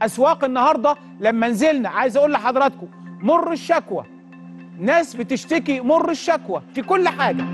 اسواق النهارده لما نزلنا عايز اقول لحضراتكم مر الشكوى ناس بتشتكي مر الشكوى في كل حاجه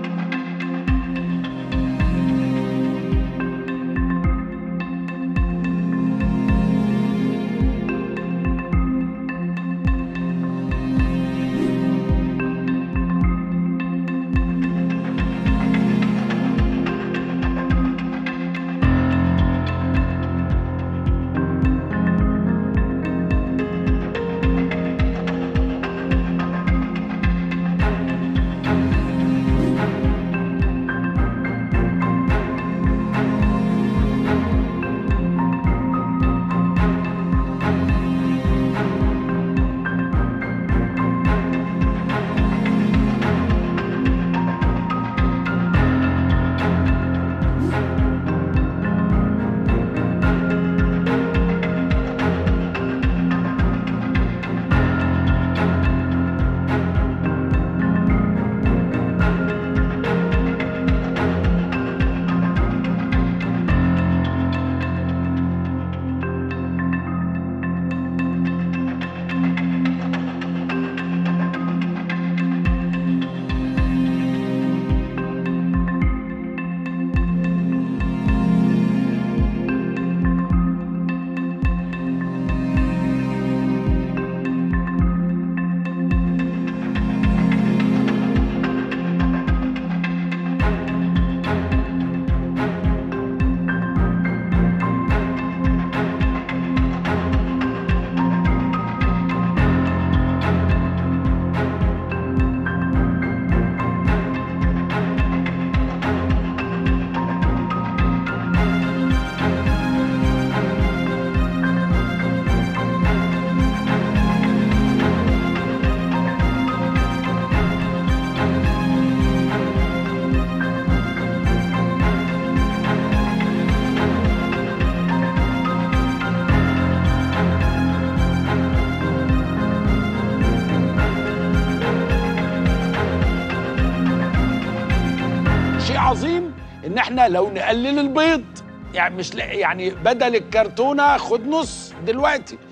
شيء عظيم ان احنا لو نقلل البيض يعني مش لا- يعني بدل الكرتونه خد نص دلوقتي